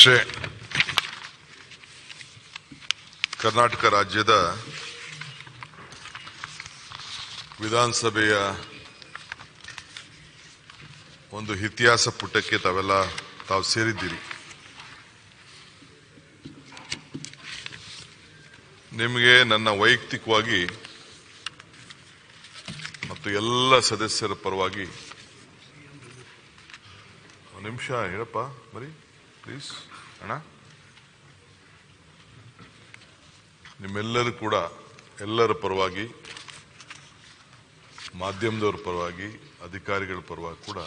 ಅಧ್ಯಕ್ಷೆ ಕರ್ನಾಟಕ ರಾಜ್ಯದ ವಿಧಾನಸಭೆಯ ಒಂದು ಇತಿಹಾಸ ಪುಟಕ್ಕೆ ತಾವೆಲ್ಲ ತಾವು ಸೇರಿದ್ದೀರಿ ನಿಮಗೆ ನನ್ನ ವೈಯಕ್ತಿಕವಾಗಿ ಮತ್ತು ಎಲ್ಲ ಸದಸ್ಯರ ಪರವಾಗಿ ಒಂದು ನಿಮಿಷ ಹೇಳಪ್ಪ ಬರೀ ಪ್ಲೀಸ್ ಅಣ್ಣ ನಿಮ್ಮೆಲ್ಲರೂ ಕೂಡ ಎಲ್ಲರ ಪರವಾಗಿ ಮಾಧ್ಯಮದವ್ರ ಪರವಾಗಿ ಅಧಿಕಾರಿಗಳ ಪರವಾಗಿ ಕೂಡ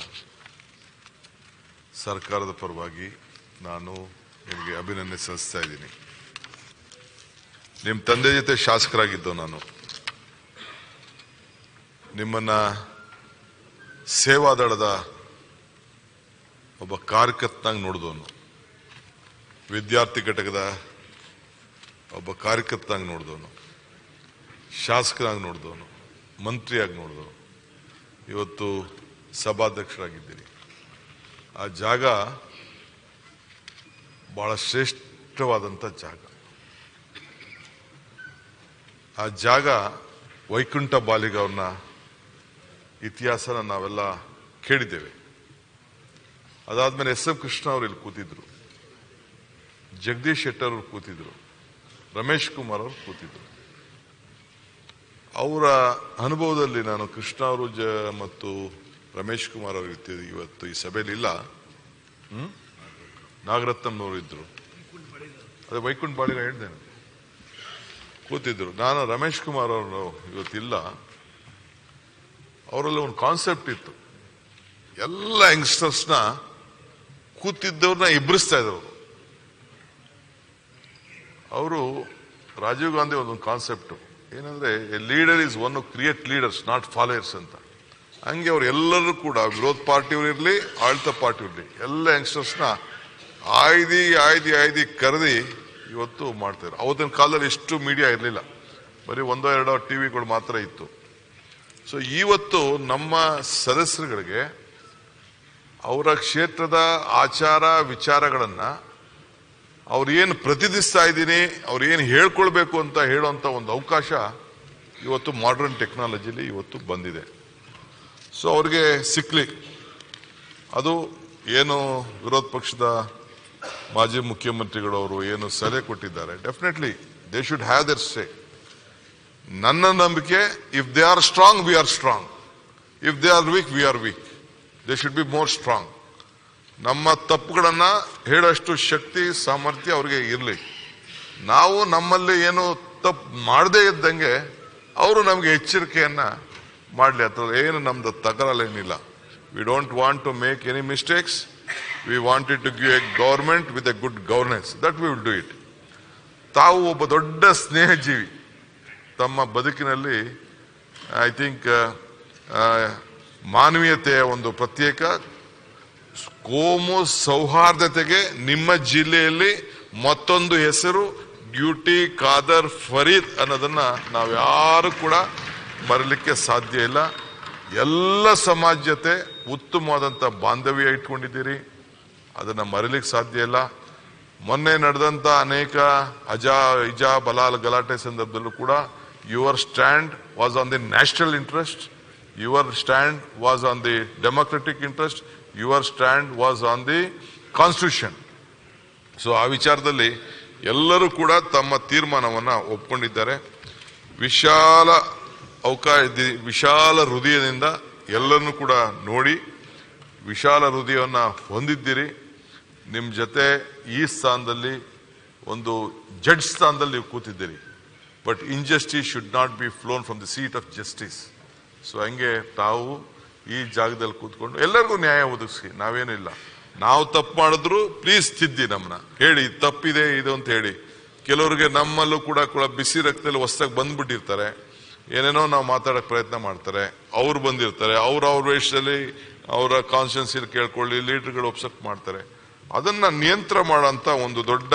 ಸರ್ಕಾರದ ಪರವಾಗಿ ನಾನು ನಿಮಗೆ ಅಭಿನಂದನೆ ಸಲ್ಲಿಸ್ತಾ ಇದ್ದೀನಿ ನಿಮ್ಮ ತಂದೆ ಜೊತೆ ಶಾಸಕರಾಗಿದ್ದು ನಾನು ನಿಮ್ಮನ್ನ ಸೇವಾದಳದ ಒಬ್ಬ ಕಾರ್ಯಕರ್ತನಾಗಿ ನೋಡಿದವನು ವಿದ್ಯಾರ್ಥಿ ಘಟಕದ ಒಬ್ಬ ಕಾರ್ಯಕರ್ತನಾಗಿ ನೋಡಿದವನು ಶಾಸಕನಾಗಿ ನೋಡಿದವನು ಮಂತ್ರಿಯಾಗಿ ನೋಡಿದವನು ಇವತ್ತು ಸಭಾಧ್ಯಕ್ಷರಾಗಿದ್ದೀರಿ ಆ ಜಾಗ ಬಹಳ ಶ್ರೇಷ್ಠವಾದಂಥ ಜಾಗ ಆ ಜಾಗ ವೈಕುಂಠ ಬಾಲಿಗ ಅವ್ರನ್ನ ಇತಿಹಾಸನ ನಾವೆಲ್ಲ ಕೇಳಿದ್ದೇವೆ ಅದಾದ್ಮೇಲೆ ಎಸ್ ಎಂ ಕೃಷ್ಣ ಅವರು ಇಲ್ಲಿ ಕೂತಿದ್ರು ಜಗದೀಶ್ ಶೆಟ್ಟರ್ ಅವರು ಕೂತಿದ್ರು ರಮೇಶ್ ಕುಮಾರ್ ಅವರು ಕೂತಿದ್ರು ಅವರ ಅನುಭವದಲ್ಲಿ ನಾನು ಕೃಷ್ಣ ಅವರು ಜ ಮತ್ತು ರಮೇಶ್ ಕುಮಾರ್ ಅವರು ಇರ್ತಿದ್ರು ಇವತ್ತು ಈ ಸಭೆಯಲ್ಲಿ ಇಲ್ಲ ಹ್ಮ್ ನಾಗರತ್ನಂನವರು ಇದ್ರು ಅದೇ ವೈಕುಂಠ ಬಾಳಿಗ ಹೇಳ್ದೇನೆ ಕೂತಿದ್ರು ನಾನು ರಮೇಶ್ ಕುಮಾರ್ ಅವರು ಇವತ್ತಿಲ್ಲ ಅವರಲ್ಲಿ ಒಂದು ಕಾನ್ಸೆಪ್ಟ್ ಇತ್ತು ಎಲ್ಲ ಯಂಗ್ಸ್ಟರ್ಸ್ನ ಕೂತಿದ್ದವ್ರನ್ನ ಇಬ್ಬರಿಸ್ತಾ ಇದ್ರು ಅವರು ರಾಜೀವ್ ಗಾಂಧಿ ಒಂದೊಂದು ಕಾನ್ಸೆಪ್ಟ್ ಏನಂದ್ರೆ a leader is one create leaders not followers ಅಂತ ಹಂಗೆ ಅವ್ರು ಎಲ್ಲರೂ ಕೂಡ ವಿರೋಧ ಪಾರ್ಟಿಯವ್ರು ಇರಲಿ ಆಳ್ತ ಪಾರ್ಟಿ ಇರಲಿ ಎಲ್ಲ ಯಂಗ್ಸ್ಟರ್ಸ್ನ ಆಯ್ದಿ ಆಯ್ದಿ ಆಯ್ದಿ ಕರೆದಿ ಇವತ್ತು ಮಾಡ್ತಾರೆ ಅವತ್ತಿನ ಕಾಲದಲ್ಲಿ ಎಷ್ಟು ಮೀಡಿಯಾ ಇರಲಿಲ್ಲ ಬರೀ ಒಂದೋ ಎರಡೋ ಟಿವಿಗಳು ಮಾತ್ರ ಇತ್ತು ಸೊ ಇವತ್ತು ನಮ್ಮ ಸದಸ್ಯರುಗಳಿಗೆ ಅವರ ಕ್ಷೇತ್ರದ ಆಚಾರ ವಿಚಾರಗಳನ್ನ ಅವ್ರು ಏನು ಪ್ರತಿನಿಧಿಸ್ತಾ ಇದ್ದೀನಿ ಅವ್ರು ಏನು ಹೇಳ್ಕೊಳ್ಬೇಕು ಅಂತ ಹೇಳುವಂತ ಒಂದು ಅವಕಾಶ ಇವತ್ತು ಮಾಡರ್ನ್ ಟೆಕ್ನಾಲಜಿಲಿ ಇವತ್ತು ಬಂದಿದೆ ಸೊ ಅವ್ರಿಗೆ ಸಿಕ್ಲಿ ಅದು ಏನು ವಿರೋಧ ಪಕ್ಷದ ಮಾಜಿ ಮುಖ್ಯಮಂತ್ರಿಗಳು ಅವರು ಏನು ಸಲಹೆ ಕೊಟ್ಟಿದ್ದಾರೆ definitely they should have their stay ನನ್ನ ನಂಬಿಕೆ if they are strong we are strong if they are weak we are weak they should be more strong ನಮ್ಮ ತಪ್ಪುಗಳನ್ನ ಹೇಳೋಷ್ಟು ಶಕ್ತಿ ಸಾಮರ್ಥ್ಯ ಅವ್ರಿಗೆ ಇರಲಿ ನಾವು ನಮ್ಮಲ್ಲಿ ಏನು ತಪ್ಪು ಮಾಡದೇ ಇದ್ದಂಗೆ ಅವರು ನಮಗೆ ಎಚ್ಚರಿಕೆಯನ್ನ ಮಾಡಲಿ ಅಥವಾ ಏನು ನಮ್ದು ತಕರಾಲೇನಿಲ್ಲ we don't want to make any mistakes we wanted to give a government with a good governance that we will do it ತಾವು ಒಬ್ಬ ದೊಡ್ಡ ಸ್ನೇಹಜೀವಿ ತಮ್ಮ ಬದುಕಿನಲ್ಲಿ ಐ ಥಿಂಕ್ ಮಾನವೀಯತೆಯ ಒಂದು ಪ್ರತ್ಯೇಕ ಕೋಮು ಸೌಹಾರ್ದತೆಗೆ ನಿಮ್ಮ ಜಿಲ್ಲೆಯಲ್ಲಿ ಮತ್ತೊಂದು ಹೆಸರು ಡ್ಯೂಟಿ ಖಾದರ್ ಫರೀದ್ ಅನ್ನೋದನ್ನ ನಾವ್ಯಾರು ಕೂಡ ಮರಲಿಕ್ಕೆ ಸಾಧ್ಯ ಇಲ್ಲ ಎಲ್ಲ ಸಮಾಜ ಜೊತೆ ಉತ್ತಮವಾದಂಥ ಬಾಂಧವ್ಯ ಇಟ್ಕೊಂಡಿದ್ದೀರಿ ಅದನ್ನ ಮರಲಿಕ್ಕೆ ಸಾಧ್ಯ ಇಲ್ಲ ಮೊನ್ನೆ ನಡೆದಂತ ಅನೇಕ ಅಜಾ ಇಜಾ ಬಲಾಲ್ ಗಲಾಟೆ ಸಂದರ್ಭದಲ್ಲೂ ಕೂಡ your stand was on the national interest your stand was on the democratic interest your stand was on the constitution so ಆ ವಿಚಾರದಲ್ಲಿ ಎಲ್ಲರೂ ಕೂಡ ತಮ್ಮ ತೀರ್ಮಾನವನ್ನ ಒಪ್ಕೊಂಡಿದ್ದಾರೆ ವಿಶಾಲ ಅವಕಾಶ ವಿಶಾಲ ಹೃದಯದಿಂದ ಎಲ್ಲರನ್ನೂ ಕೂಡ ನೋಡಿ ವಿಶಾಲ ಹೃದಯವನ್ನ ಹೊಂದಿದ್ದೀರಿ ನಿಮ್ಮ ಜೊತೆ ಈ ಸ್ಥಾನದಲ್ಲಿ ಒಂದು ಜಡ್ಜ್ ಸ್ಥಾನದಲ್ಲಿ ನೀವು ಕೂತಿದ್ದೀರಿ but injustice should not be flown from the seat of justice so ಹಂಗೆ ತಾವು ಈ ಜಾಗದಲ್ಲಿ ಕೂತ್ಕೊಂಡು ಎಲ್ಲರಿಗೂ ನ್ಯಾಯ ಒದಗಿಸಿ ನಾವೇನಿಲ್ಲ ನಾವು ತಪ್ಪು ಮಾಡಿದ್ರು ಪ್ಲೀಸ್ ತಿದ್ದಿ ನಮ್ಮನ್ನ ಹೇಳಿ ಇದ್ ತಪ್ಪಿದೆ ಇದು ಅಂತ ಹೇಳಿ ಕೆಲವರಿಗೆ ನಮ್ಮಲ್ಲೂ ಕೂಡ ಕೂಡ ಬಿಸಿ ರಕ್ತದಲ್ಲಿ ಹೊಸದಾಗಿ ಬಂದ್ಬಿಟ್ಟಿರ್ತಾರೆ ಏನೇನೋ ನಾವು ಮಾತಾಡಕ್ ಪ್ರಯತ್ನ ಮಾಡ್ತಾರೆ ಅವ್ರು ಬಂದಿರ್ತಾರೆ ಅವ್ರ ಅವ್ರ ವೇಷದಲ್ಲಿ ಅವರ ಕಾನ್ಸ್ಟಿಟ್ಯೂನ್ಸಿ ಕೇಳ್ಕೊಳ್ಳಿ ಲೀಡರ್ಗಳು ಒಪ್ಸೆಟ್ ಮಾಡ್ತಾರೆ ಅದನ್ನ ನಿಯಂತ್ರಣ ಮಾಡೋಂಥ ಒಂದು ದೊಡ್ಡ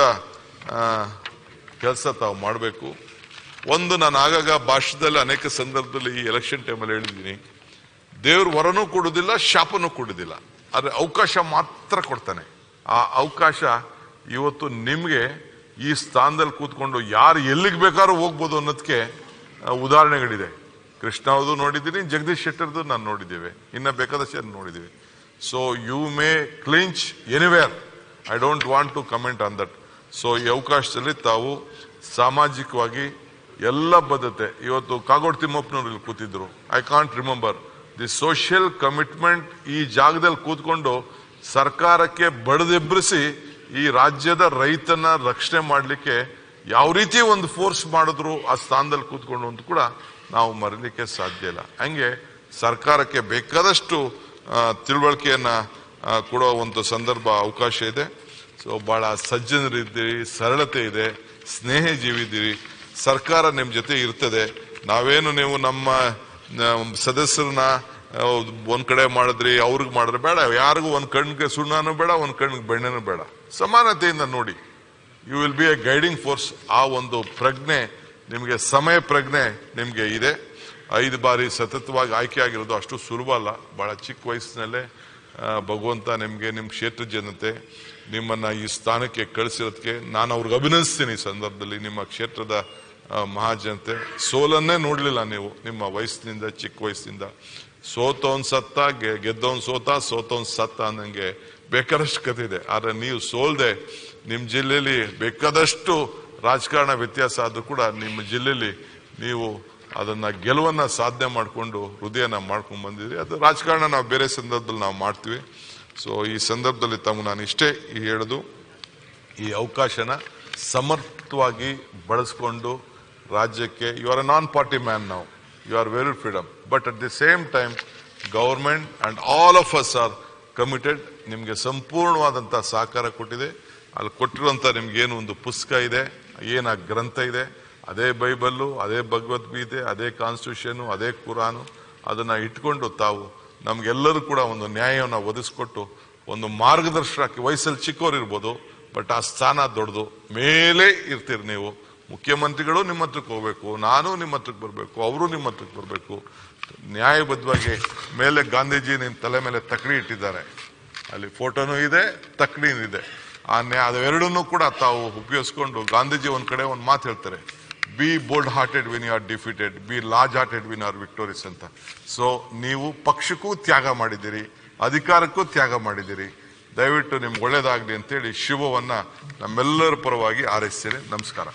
ಕೆಲಸ ತಾವು ಮಾಡಬೇಕು ಒಂದು ನಾನು ಆಗಾಗ ಭಾಷಣದಲ್ಲಿ ಅನೇಕ ಸಂದರ್ಭದಲ್ಲಿ ಈ ಎಲೆಕ್ಷನ್ ಟೈಮಲ್ಲಿ ಹೇಳಿದ್ದೀನಿ ದೇವ್ರು ವರನೂ ಕೊಡುದಿಲ್ಲ ಶಾಪನೂ ಕೊಡುದಿಲ್ಲ ಆದ್ರೆ ಅವಕಾಶ ಮಾತ್ರ ಕೊಡ್ತಾನೆ ಆ ಅವಕಾಶ ಇವತ್ತು ನಿಮಗೆ ಈ ಸ್ಥಾನದಲ್ಲಿ ಕೂತ್ಕೊಂಡು ಯಾರು ಎಲ್ಲಿಗೆ ಬೇಕಾದ್ರೂ ಹೋಗ್ಬೋದು ಅನ್ನೋದಕ್ಕೆ ಆ, ಉದಾಹರಣೆಗಳಿದೆ ಕೃಷ್ಣ ಅವ್ರದ್ದು ನೋಡಿದ್ದೀನಿ ಜಗದೀಶ್ ಶೆಟ್ಟರ್ದು ನಾನು ನೋಡಿದ್ದೇವೆ ಇನ್ನ ಬೇಕಾದಷ್ಟು ಜನ ನೋಡಿದ್ದೀವಿ so you may clinch anywhere I don't want to comment on that so ಈ ಅವಕಾಶದಲ್ಲಿ ತಾವು ಸಾಮಾಜಿಕವಾಗಿ ಎಲ್ಲ ಬದ್ಧತೆ ಇವತ್ತು ಕಾಗೋಡು ತಿಮ್ಮಪ್ಪನವ್ರು ಇಲ್ಲಿ ಕೂತಿದ್ರು I can't remember the social commitment ಈ ಜಾಗದಲ್ಲಿ ಕೂತ್ಕೊಂಡು ಸರ್ಕಾರಕ್ಕೆ ಬಡದೆಬ್ರಿಸಿ ಈ ರಾಜ್ಯದ ರೈತನ ರಕ್ಷಣೆ ಮಾಡಲಿಕ್ಕೆ ಯಾವ ರೀತಿ ಒಂದು ಫೋರ್ಸ್ ಮಾಡಿದ್ರು ಆ ಸ್ಥಾನದಲ್ಲಿ ಕೂತ್ಕೊಂಡು ಅಂತ ಕೂಡ ನಾವು ಮರೀಲಿಕ್ಕೆ ಸಾಧ್ಯ ಇಲ್ಲ ಹಂಗೆ ಸರ್ಕಾರಕ್ಕೆ ಬೇಕಾದಷ್ಟು ಆ, ತಿಳುವಳಿಕೆಯನ್ನ ಆ, ಕೊಡೋ ಒಂದು ಸಂದರ್ಭ ಅವಕಾಶ ಇದೆ ಸೊ ಬಹಳ ಸಜ್ಜನರಿದ್ದೀರಿ ಸರಳತೆ ಇದೆ ಸ್ನೇಹ ಜೀವಿದ್ದೀರಿ ಸರ್ಕಾರ ನಿಮ್ಮ ಜೊತೆ ಇರ್ತದೆ ನಾವೇನು ನೀವು ನಮ್ಮ ನ- ಸದಸ್ಯರನ್ನ ಆ, ಒಂದ್ ಕಡೆ ಮಾಡಿದ್ರಿ ಅವ್ರಿಗೆ ಮಾಡಿದ್ರೆ ಬೇಡ ಯಾರಿಗೂ ಒಂದ್ ಕಣ್ಣಿಗೆ ಸುಣ್ಣನೂ ಬೇಡ ಒಂದ್ ಕಣ್ಣಿಗೆ ಬೆಣ್ಣೆನೂ ಬೇಡ ಸಮಾನತೆಯಿಂದ ನೋಡಿ you will be a guiding force ಆ ಒಂದು ಪ್ರಜ್ಞೆ ನಿಮಗೆ ಸಮಯ ಪ್ರಜ್ಞೆ ನಿಮಗೆ ಇದೆ ಐದು ಬಾರಿ ಸತತವಾಗಿ ಆಯ್ಕೆ ಆಗಿರೋದು ಅಷ್ಟು ಸುಲಭ ಅಲ್ಲ ಬಹಳ ಚಿಕ್ಕ ವಯಸ್ಸಿನಲ್ಲೇ ಆ, ಭಗವಂತ ನಿಮಗೆ ನಿಮ್ಮ ಕ್ಷೇತ್ರ ಜನತೆ ನಿಮ್ಮನ್ನ ಈ ಸ್ಥಾನಕ್ಕೆ ಕಳಿಸಿರೋದಕ್ಕೆ ನಾನು ಅವ್ರಿಗೆ ಅಭಿನಂದಿಸ್ತೀನಿ ಈ ಸಂದರ್ಭದಲ್ಲಿ ನಿಮ್ಮ ಕ್ಷೇತ್ರದ ಆ, ಮಹಾಜನತೆ ಸೋಲನ್ನೇ ನೋಡಲಿಲ್ಲ ನೀವು ನಿಮ್ಮ ವಯಸ್ಸಿನಿಂದ ಚಿಕ್ಕ ವಯಸ್ಸಿನಿಂದ ಸೋತವನ್ ಸತ್ತ ಗೆ- ಗೆದ್ದವನ್ ಸೋತ ಸೋತವನ್ ಸತ್ತ ಅನ್ನಂಗೆ ಬೇಕಾದಷ್ಟು ಕಥೆ ಇದೆ ಆದ್ರೆ ನೀವು ಸೋಲ್ದೆ ನಿಮ್ಮ ಜಿಲ್ಲೆಯಲ್ಲಿ ಬೇಕಾದಷ್ಟು ರಾಜಕಾರಣ ವ್ಯತ್ಯಾಸ ಆದ್ರೂ ಕೂಡ ನಿಮ್ಮ ಜಿಲ್ಲೆಯಲ್ಲಿ ನೀವು ಅದನ್ನ ಗೆಲುವನ್ನ ಸಾಧನೆ ಮಾಡಿಕೊಂಡು ಹೃದಯನ ಮಾಡ್ಕೊಂಡು ಬಂದಿದ್ರಿ ಅದು ರಾಜಕಾರಣ ನಾವು ಬೇರೆ ಸಂದರ್ಭದಲ್ಲಿ ನಾವು ಮಾಡ್ತೀವಿ ಸೊ ಈ ಸಂದರ್ಭದಲ್ಲಿ ತಮಗೆ ನಾನು ಇಷ್ಟೇ ಹೇಳೋದು ಈ ಅವಕಾಶನ ಸಮರ್ಥವಾಗಿ ಬಳಸ್ಕೊಂಡು ರಾಜ್ಯಕ್ಕೆ you are a non party man ನಾವು you are very freedom but at the same time government and all of us are committed ನಿಮಗೆ ಸಂಪೂರ್ಣವಾದಂಥ ಸಹಕಾರ ಕೊಟ್ಟಿದೆ ಅಲ್ಲಿ ಕೊಟ್ಟಿರುವಂಥ ನಿಮ್ಗೇನು ಒಂದು ಪುಸ್ತಕ ಇದೆ ಏನು ಆ ಗ್ರಂಥ ಇದೆ ಅದೇ ಬೈಬಲ್ಲು ಅದೇ ಭಗವದ್ಗೀತೆ ಅದೇ ಕಾನ್ಸ್ಟಿಟ್ಯೂಷನು ಅದೇ ಕುರಾನು ಅದನ್ನ ಇಟ್ಕೊಂಡು ತಾವು ನಮ್ಗೆಲ್ಲರೂ ಕೂಡ ಒಂದು ನ್ಯಾಯವನ್ನು ಒದಗಿಸ್ಕೊಟ್ಟು ಒಂದು ಮಾರ್ಗದರ್ಶನಕ್ಕೆ ವಯಸ್ಸಲ್ಲಿ ಚಿಕ್ಕವ್ರು ಇರ್ಬೋದು ಬಟ್ ಆ ಸ್ಥಾನ ದೊಡ್ಡದು ಮೇಲೆ ಇರ್ತೀರಿ ನೀವು ಮುಖ್ಯಮಂತ್ರಿಗಳು ನಿಮ್ಮ ಹತ್ರಕ್ಕೆ ಹೋಗ್ಬೇಕು ನಾನು ನಿಮ್ಮ ಹತ್ರಕ್ಕೆ ಬರಬೇಕು ಅವರು ನಿಮ್ಮ ಹತ್ರಕ್ಕೆ ಬರಬೇಕು ನ್ಯಾಯಬದ್ಧವಾಗಿ ಮೇಲೆ ಗಾಂಧೀಜಿ ನಿಮ್ಮ ತಲೆ ಮೇಲೆ ತಕಡಿ ಇಟ್ಟಿದ್ದಾರೆ ಅಲ್ಲಿ ಫೋಟೋನು ಇದೆ ತಕಡಿನೂ ಇದೆ ಆ ನ್ಯಾಯ ಅವೆರಡನ್ನೂ ಕೂಡ ತಾವು ಉಪಯೋಗಿಸ್ಕೊಂಡು ಗಾಂಧೀಜಿ ಒಂದ್ ಕಡೆ ಒಂದು ಮಾತು ಹೇಳ್ತಾರೆ be bold hearted win or defeated be large hearted win or victorious ಅಂತ ಸೊ ನೀವು ಪಕ್ಷಕ್ಕೂ ತ್ಯಾಗ ಮಾಡಿದ್ದೀರಿ ಅಧಿಕಾರಕ್ಕೂ ತ್ಯಾಗ ಮಾಡಿದ್ದೀರಿ ದಯವಿಟ್ಟು ನಿಮ್ಗೆ ಒಳ್ಳೇದಾಗ್ಲಿ ಅಂತೇಳಿ ಶುಭವನ್ನ ನಮ್ಮೆಲ್ಲರ ಪರವಾಗಿ ಹಾರೈಸ್ತೇನೆ ನಮಸ್ಕಾರ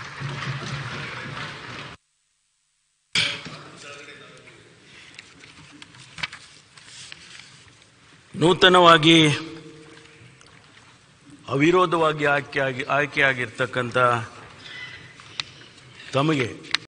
ನೂತನವಾಗಿ ಅವಿರೋಧವಾಗಿ ಆಯ್ಕೆಯಾಗಿ ಆಯ್ಕೆಯಾಗಿರ್ತಕ್ಕಂಥ ತಮಗೆ